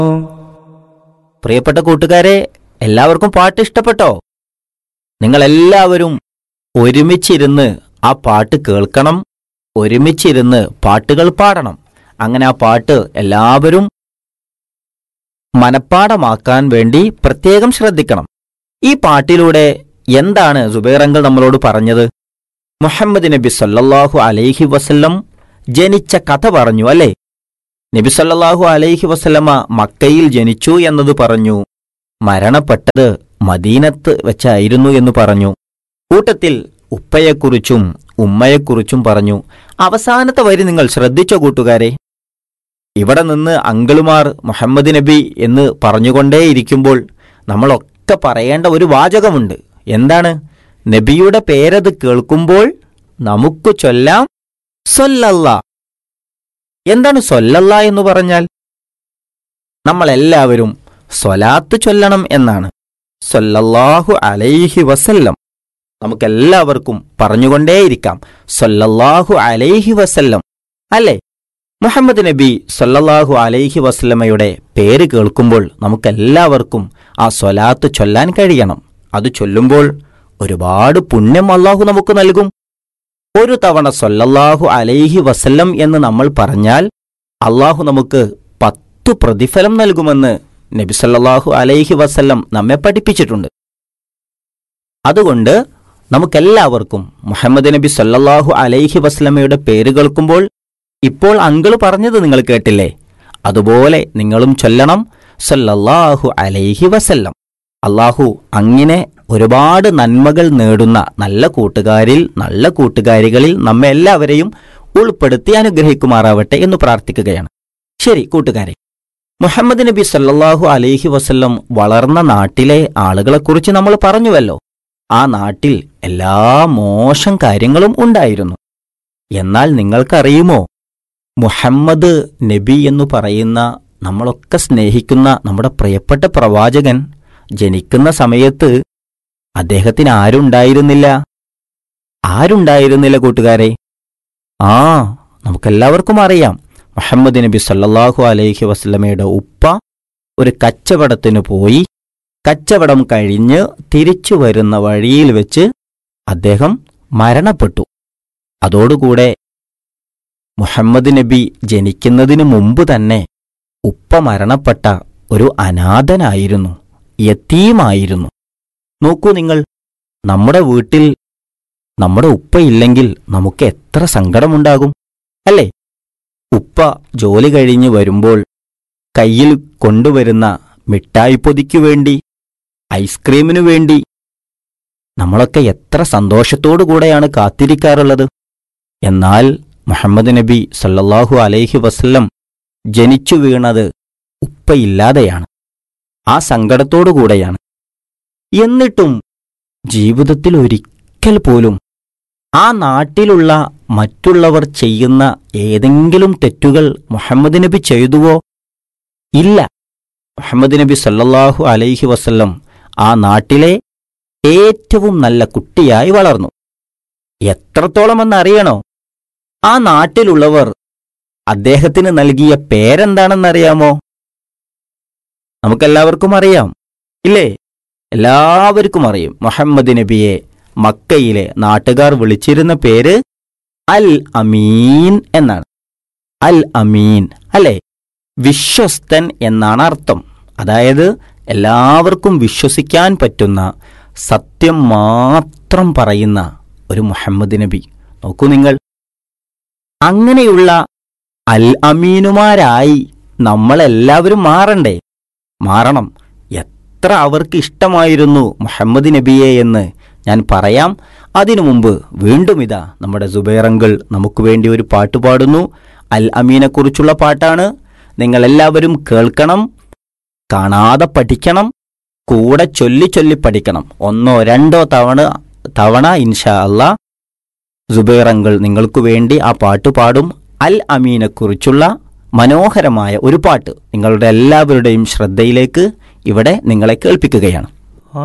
പ്രിയപ്പെട്ട കൂട്ടുകാരെ എല്ലാവർക്കും പാട്ട് ഇഷ്ടപ്പെട്ടോ നിങ്ങളെല്ലാവരും ഒരുമിച്ചിരുന്ന് ആ പാട്ട് കേൾക്കണം ഒരുമിച്ചിരുന്ന് പാട്ടുകൾ പാടണം അങ്ങനെ ആ പാട്ട് എല്ലാവരും മനപ്പാടമാക്കാൻ വേണ്ടി പ്രത്യേകം ശ്രദ്ധിക്കണം ഈ പാട്ടിലൂടെ എന്താണ് സുബൈറങ്ങൾ നമ്മളോട് പറഞ്ഞത് മുഹമ്മദ് നബി സല്ലല്ലാഹു അലൈഹി വസല്ലം ജനിച്ച കഥ പറഞ്ഞു അല്ലേ നബി സല്ലല്ലാഹു അലൈഹി വസല്ലമ മക്കയിൽ ജനിച്ചു എന്നത് പറഞ്ഞു മരണപ്പെട്ടത് മദീനത്ത് വെച്ചായിരുന്നു എന്ന് പറഞ്ഞു കൂട്ടത്തിൽ ഉപ്പയെക്കുറിച്ചും ഉമ്മയെക്കുറിച്ചും പറഞ്ഞു അവസാനത്തെ വരി നിങ്ങൾ ശ്രദ്ധിച്ചോ കൂട്ടുകാരെ ഇവിടെ നിന്ന് അങ്കിളുമാർ മുഹമ്മദ് നബി എന്ന് പറഞ്ഞുകൊണ്ടേയിരിക്കുമ്പോൾ നമ്മളൊക്കെ പറയേണ്ട ഒരു വാചകമുണ്ട് എന്താണ് നബിയുടെ പേരത് കേൾക്കുമ്പോൾ നമുക്ക് ചൊല്ലാം സൊല്ലല്ല എന്താണ് സൊല്ലല്ല എന്ന് പറഞ്ഞാൽ നമ്മളെല്ലാവരും സ്വലാത്ത് ചൊല്ലണം എന്നാണ് സൊല്ലല്ലാഹു അലൈഹി വസല്ലം നമുക്കെല്ലാവർക്കും പറഞ്ഞുകൊണ്ടേയിരിക്കാം സൊല്ലല്ലാഹു അലൈഹി വസല്ലം അല്ലേ മുഹമ്മദ് നബി സൊല്ലല്ലാഹു അലൈഹി വസല്ലമയുടെ പേര് കേൾക്കുമ്പോൾ നമുക്കെല്ലാവർക്കും ആ സ്വലാത്ത് ചൊല്ലാൻ കഴിയണം അത് ചൊല്ലുമ്പോൾ ഒരുപാട് പുണ്യം അള്ളാഹു നമുക്ക് നൽകും ഒരു തവണ സൊല്ലല്ലാഹു അലൈഹി വസല്ലം എന്ന് നമ്മൾ പറഞ്ഞാൽ അള്ളാഹു നമുക്ക് പത്തു പ്രതിഫലം നൽകുമെന്ന് നബി സല്ലല്ലാഹു അലൈഹി വസല്ലം നമ്മെ പഠിപ്പിച്ചിട്ടുണ്ട് അതുകൊണ്ട് നമുക്കെല്ലാവർക്കും മുഹമ്മദ് നബി സല്ലല്ലാഹു അലൈഹി വസല്ലമയുടെ പേര് കേൾക്കുമ്പോൾ ഇപ്പോൾ അങ്കിള് പറഞ്ഞത് നിങ്ങൾ കേട്ടില്ലേ അതുപോലെ നിങ്ങളും ചൊല്ലണം സല്ലല്ലാഹു അലൈഹി വസല്ലം അള്ളാഹു അങ്ങനെ ഒരുപാട് നന്മകൾ നേടുന്ന നല്ല കൂട്ടുകാരിൽ നല്ല കൂട്ടുകാരികളിൽ നമ്മെ എല്ലാവരെയും ഉൾപ്പെടുത്തി അനുഗ്രഹിക്കുമാറാവട്ടെ എന്ന് പ്രാർത്ഥിക്കുകയാണ് ശരി കൂട്ടുകാരെ മുഹമ്മദ് നബി സല്ലല്ലാഹു അലൈഹി വസല്ലം വളർന്ന നാട്ടിലെ ആളുകളെക്കുറിച്ച് നമ്മൾ പറഞ്ഞുവല്ലോ ആ നാട്ടിൽ എല്ലാ മോശം കാര്യങ്ങളും ഉണ്ടായിരുന്നു എന്നാൽ നിങ്ങൾക്കറിയുമോ മുഹമ്മദ് നബി എന്നു പറയുന്ന നമ്മളൊക്കെ സ്നേഹിക്കുന്ന നമ്മുടെ പ്രിയപ്പെട്ട പ്രവാചകൻ ജനിക്കുന്ന സമയത്ത് അദ്ദേഹത്തിന് ആരുണ്ടായിരുന്നില്ല ആരുണ്ടായിരുന്നില്ല കൂട്ടുകാരെ ആ നമുക്കെല്ലാവർക്കും അറിയാം മുഹമ്മദ് നബി സല്ലല്ലാഹു അലൈഹി വസല്ലമയുടെ ഉപ്പ ഒരു കച്ചവടത്തിന് പോയി കച്ചവടം കഴിഞ്ഞ് തിരിച്ചു വരുന്ന വഴിയിൽ വെച്ച് അദ്ദേഹം മരണപ്പെട്ടു അതോടുകൂടെ മുഹമ്മദ് നബി ജനിക്കുന്നതിനു മുമ്പ് തന്നെ ഉപ്പ മരണപ്പെട്ട ഒരു അനാഥനായിരുന്നു യത്തീമായിരുന്നു നോക്കൂ നിങ്ങൾ നമ്മുടെ വീട്ടിൽ നമ്മുടെ ഉപ്പയില്ലെങ്കിൽ നമുക്ക് എത്ര സങ്കടമുണ്ടാകും അല്ലേ ഉപ്പ ജോലി കഴിഞ്ഞ് വരുമ്പോൾ കയ്യിൽ കൊണ്ടുവരുന്ന മിഠായിപ്പൊതിക്കു വേണ്ടി ഐസ്ക്രീമിനു വേണ്ടി നമ്മളൊക്കെ എത്ര സന്തോഷത്തോടു കൂടെയാണ് കാത്തിരിക്കാറുള്ളത് എന്നാൽ മുഹമ്മദ് നബി സല്ലല്ലാഹു അലൈഹി വസല്ലം ജനിച്ചു വീണത് ഉപ്പയില്ലാതെയാണ് ആ സങ്കടത്തോടുകൂടെയാണ് എന്നിട്ടും ജീവിതത്തിൽ ഒരിക്കൽ പോലും ആ നാട്ടിലുള്ള മറ്റുള്ളവർ ചെയ്യുന്ന ഏതെങ്കിലും തെറ്റുകൾ മുഹമ്മദ് നബി ചെയ്തുവോ ഇല്ല മുഹമ്മദ് നബി സല്ലല്ലാഹു അലൈഹി വസല്ലം ആ നാട്ടിലെ ഏറ്റവും നല്ല കുട്ടിയായി വളർന്നു എത്രത്തോളമെന്നറിയണോ ആ നാട്ടിലുള്ളവർ അദ്ദേഹത്തിന് നൽകിയ പേരെന്താണെന്നറിയാമോ നമുക്കെല്ലാവർക്കും അറിയാം ഇല്ലേ എല്ലാവർക്കും അറിയും മുഹമ്മദ് നബിയെ മക്കയിലെ നാട്ടുകാർ വിളിച്ചിരുന്ന പേര് അൽ അമീൻ എന്നാണ് അൽ അമീൻ അല്ലേ വിശ്വസ്തൻ എന്നാണ് അർത്ഥം അതായത് എല്ലാവർക്കും വിശ്വസിക്കാൻ പറ്റുന്ന സത്യം മാത്രം പറയുന്ന ഒരു മുഹമ്മദ് നബി നോക്കൂ നിങ്ങൾ അങ്ങനെയുള്ള അൽ അമീനുമാരായി നമ്മളെല്ലാവരും മാറണ്ടേ മാറണം എത്ര അവർക്ക് ഇഷ്ടമായിരുന്നു മുഹമ്മദ് നബിയെ എന്ന് ഞാൻ പറയാം അതിനു മുമ്പ് വീണ്ടും ഇതാ നമ്മുടെ സുബൈറങ്കൾ നമുക്ക് വേണ്ടി ഒരു പാട്ട് പാടുന്നു അൽ അമീനെക്കുറിച്ചുള്ള പാട്ടാണ് നിങ്ങളെല്ലാവരും കേൾക്കണം കാണാതെ പഠിക്കണം കൂടെ ചൊല്ലി ചൊല്ലി പഠിക്കണം ഒന്നോ രണ്ടോ തവണ തവണ ഇൻഷാ അല്ലാ സുബൈറങ്കൾ നിങ്ങൾക്കു വേണ്ടി ആ പാട്ട് പാടും അൽ അമീനെക്കുറിച്ചുള്ള മനോഹരമായ ഒരു പാട്ട് നിങ്ങളുടെ എല്ലാവരുടെയും ശ്രദ്ധയിലേക്ക് ഇവിടെ നിങ്ങളെ കേൾപ്പിക്കുകയാണ്